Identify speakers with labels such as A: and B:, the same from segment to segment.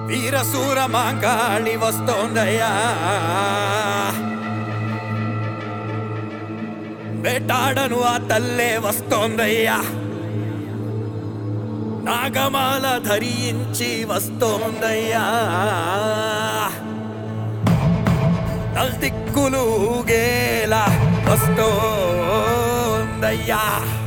A: వీరసూర మాంగాళి వస్తోందయ్యా వేటాడను ఆ తల్లే వస్తోందయ్యా నాగమాల ధరించి వస్తోందయ్యా నల్దిక్కులు గేలా వస్తోందయ్యా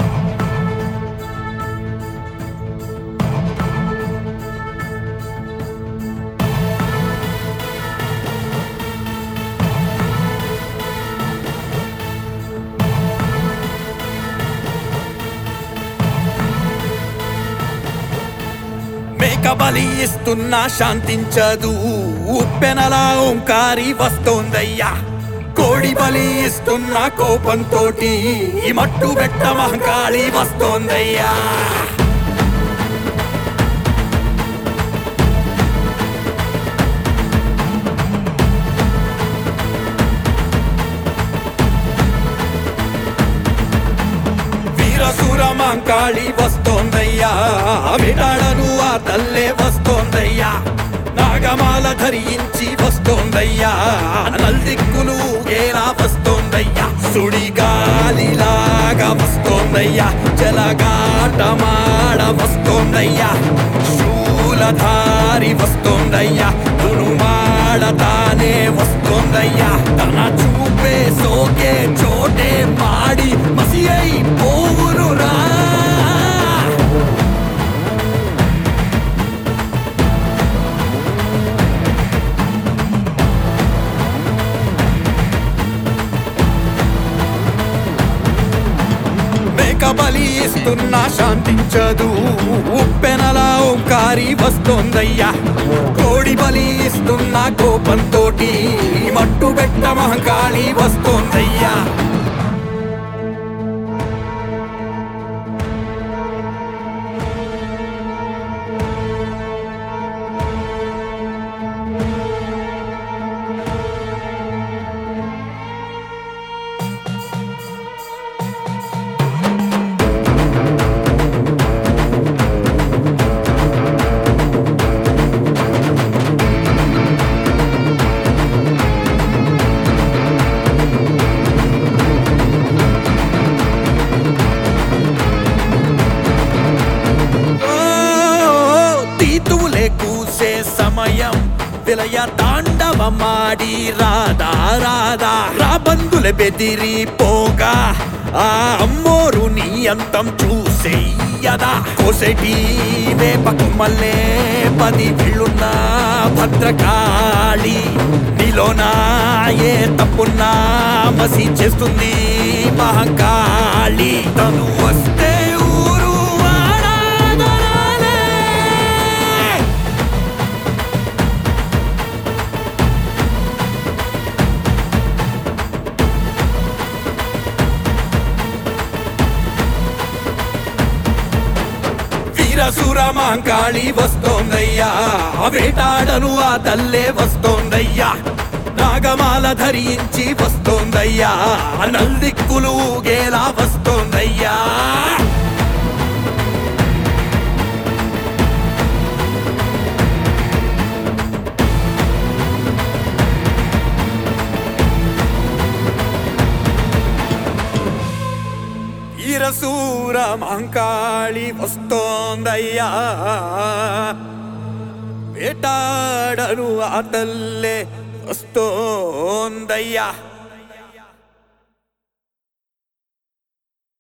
A: మేక బలి ఇస్తున్నా శాంతించదు ఉప్పెనలా ఓంకారి వస్తోందయ్యా కోడి బలి ఇస్తున్న కోపంతోటి ఈ మట్టు పెట్ట మహంకాళి వస్తోందయ్యా వీరసూర మాంకాళి వస్తోందయ్యా విడాడను ఆ తల్లే వస్తోందయ్యా నాగమాల ధరించి వస్తోందయ్యా నల్దిక్కులు ఏలా వస్తోందయ్యా సుడిగాలిలాగా వస్తోందయ్యా జలగాటమాడ వస్తోందయ్యా శూలధారి వస్తోందయ్యా తురుమాడతానే వస్తోందయ్యా తన చూపే సోకే చోటే మాడి మసి అయి పోవునురా మేక బలి ఇస్తున్నా శాంతించదు ఉప్పెనలా ఓంకారి వస్తోందయ్యా కోడి బలి ఇస్తున్నా కోపంతోటి మట్టు పెట్ట మహంకాళి వస్తోందయ్యా ఓ, తీతువులే కూసే సమయం విలయ తాండవమాడి రాదా రాదా రాబందులే బెదిరి పోగా ఆ అమ్మోరు నీ అంతం చూసేయదా కోసెటి వేపకు మల్లే పది విళ్ళున్న భద్రకాళి నీలోనా ఏ తప్పున్నా మసి చేస్తుంది మహంకాళి తను వస్తే ఊరు వాడాదనాలే. వీరసుర మాంకాళి వస్తోందయ్యా వేటాడను ఆ తల్లే వస్తోందయ్యా నాగమాల ధరించి వస్తోందయ్యా నల్దిక్కులు గేలా వస్తోందయ్యా ఈరసూర మాంకాళి వస్తోందయ్యా వేటాడను ఆ తల్లే వస్తోందయ్యా